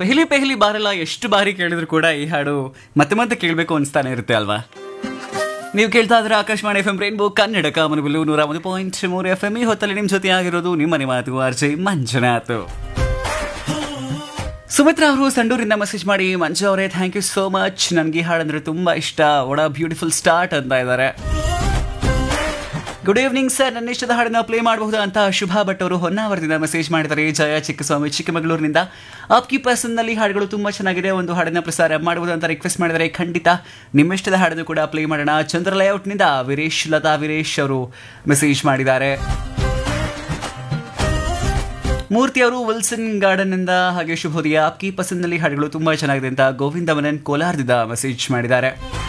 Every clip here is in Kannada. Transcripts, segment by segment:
ಪೆಹಲಿ ಪೆಹಲಿ ಬಾರಲ್ಲ ಎಷ್ಟು ಬಾರಿ ಕೇಳಿದ್ರು ಕೂಡ ಈ ಹಾಡು ಮತ್ತೆ ಮತ್ತೆ ಕೇಳಬೇಕು ಅನಿಸ್ತಾನೆ ಇರುತ್ತೆ ಅಲ್ವಾ ನೀವು ಕೇಳ್ತಾ ಇದ್ರೆ Akashvani F M rainbow Kannada ಕಾಮನಬಿಲ್ಲು ನೂರ ಒಂದು ಪಾಯಿಂಟ್ ಮೂರು ಎಫ್ ಎಂ ಈ ಹೊತ್ತಲ್ಲಿ ನಿಮ್ಮ ಜೊತೆ ಆಗಿರೋದು ನಿಮ್ಮನೆ ಮಾತು ಆರ್ಜೆ ಮಂಜುನಾಥ್ ಸುಮಿತ್ರಾ ಅವರು ಸಂಡೂರಿಂದ ಮೆಸೇಜ್ ಮಾಡಿ ಮಂಜು ಅವರೇ ಥ್ಯಾಂಕ್ ಯು ಸೋ ಮಚ್ ನನಗೆ ಈ ಹಾಡಂದ್ರೆ ತುಂಬಾ ಇಷ್ಟ ಒಡ ಬ್ಯೂಟಿಫುಲ್ ಸ್ಟಾರ್ಟ್ ಅಂತ ಇದ್ದಾರೆ ಗುಡ್ ಈವ್ನಿಂಗ್ ಸರ್ ನನ್ನ ಇಷ್ಟದ ಹಾಡನ್ನ ಪ್ಲೇ ಮಾಡಬಹುದು ಅಂತ ಶುಭಾ ಭಟ್ ಅವರು ಹೊನ್ನಾವರದಿಂದ ಮೆಸೇಜ್ ಮಾಡಿದ್ದಾರೆ ಜಯ ಚಿಕ್ಕಸ್ವಾಮಿ ಚಿಕ್ಕಮಗಳೂರಿನಿಂದ ಆಪ್ಕಿ ಪರ್ಸನ್ನಲ್ಲಿ ಹಾಡುಗಳು ತುಂಬಾ ಚೆನ್ನಾಗಿದೆ ಒಂದು ಹಾಡನ್ನ ಪ್ರಸಾರ ಮಾಡಬಹುದು ಅಂತ ರಿಕ್ವೆಸ್ಟ್ ಮಾಡಿದರೆ ಖಂಡಿತ ನಿಮ್ಮಿಷ್ಟದ ಹಾಡನ್ನು ಕೂಡ ಪ್ಲೇ ಮಾಡೋಣ ಚಂದ್ರ ಲೇಔಟ್ನಿಂದ ವೀರೇಶ್ ಲತಾ ವೀರೇಶ್ ಅವರು ಮೆಸೇಜ್ ಮಾಡಿದ್ದಾರೆ ಮೂರ್ತಿ ಅವರು ವಿಲ್ಸನ್ ಗಾರ್ಡನ್ ಇಂದ ಹಾಗೆ ಶುಭೋದಯ ಆಪ್ಕಿ ಪಸಂದ್ನಲ್ಲಿ ಹಾಡುಗಳು ತುಂಬಾ ಚೆನ್ನಾಗಿದೆ ಅಂತ ಗೋವಿಂದ ಮನನ್ ಕೋಲಾರದಿಂದ ಮೆಸೇಜ್ ಮಾಡಿದ್ದಾರೆ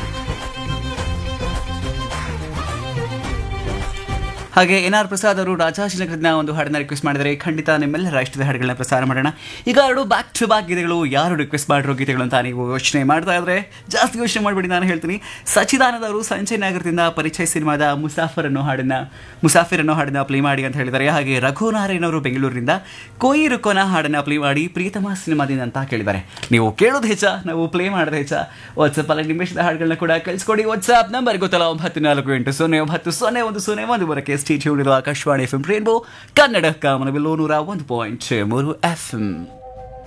ಹಾಗೆ ಎನ್ ಆರ್ ಪ್ರಸಾದ್ ಅವರು ರಾಜಾಜಿನಗರದಿಂದ ಒಂದು ಹಾಡನ್ನ ರಿಕ್ವೆಸ್ಟ್ ಮಾಡಿದರೆ ಖಂಡಿತ ನಿಮ್ಮೆಲ್ಲರ ಇಷ್ಟದ ಹಾಡುಗಳನ್ನ ಪ್ರಸಾರ ಮಾಡೋಣ ಈಗ ಎರಡು ಬ್ಯಾಕ್ ಟು ಬ್ಯಾಕ್ ಗೀತೆಗಳು ಯಾರು ರಿಕ್ವೆಸ್ಟ್ ಮಾಡಿರೋ ಗೀತೆಗಳು ಅಂತ ನೀವು ಯೋಚನೆ ಮಾಡ್ತಾ ಇದ್ರೆ ಜಾಸ್ತಿ ಯೋಚನೆ ಮಾಡಬೇಡಿ ನಾನು ಹೇಳ್ತೀನಿ ಸಚಿದಾನಂದ ಅವರು ಸಂಜಯ್ ನಗರದಿಂದ ಪರಿಚಯ ಸಿನಿಮಾದ ಮುಸಾಫರ್ ಅನ್ನೋ ಹಾಡನ್ನ ಮುಸಾಫಿರ್ ಅನ್ನೋ ಹಾಡನ್ನ ಪ್ಲೇ ಮಾಡಿ ಅಂತ ಹೇಳಿದ್ದಾರೆ ಹಾಗೆ ರಘುನಾರಾಯಣ್ ಅವರು ಬೆಂಗಳೂರಿನಿಂದ ಕೊಯಿ ರುಕೋನ ಹಾಡನ್ನ ಪ್ಲೇ ಮಾಡಿ ಪ್ರೀತಮ ಸಿನಿಮಾದಿಂದ ಅಂತ ಕೇಳಿದ್ದಾರೆ ನೀವು ಕೇಳೋದು ಹೆಚ್ಚ ನಾವು ಪ್ಲೇ ಮಾಡೋದು ಹೆಚ್ಚ ವಾಟ್ಸಪ್ ಅಲ್ಲಿ ನಿಮಿಷದ ಹಾಡುಗಳನ್ನ ಕೂಡ ಕಳಿಸ್ಕೊಡಿ ವಾಟ್ಸ್ಆಪ್ ನಂಬರ್ ಗೊತ್ತಲ್ಲ ಒಂಬತ್ತು ನಾಲ್ಕು ಎಂಟು ಸೊನ್ನೆ ಒಂಬತ್ತು ಸೊನ್ನೆ ಒಂದು ಸೊನ್ನೆ ಒಂದು ಬರಕ್ಕೆ ಸ್ಟೇಟ್ ಹಿಡಿದು Akashvani F M rainbow Kannada ಕಾಮನಬಿಲ್ಲು ನೂರ ಒಂದು ಪಾಯಿಂಟ್ ಮೂರು ಎಫ್ ಎಂ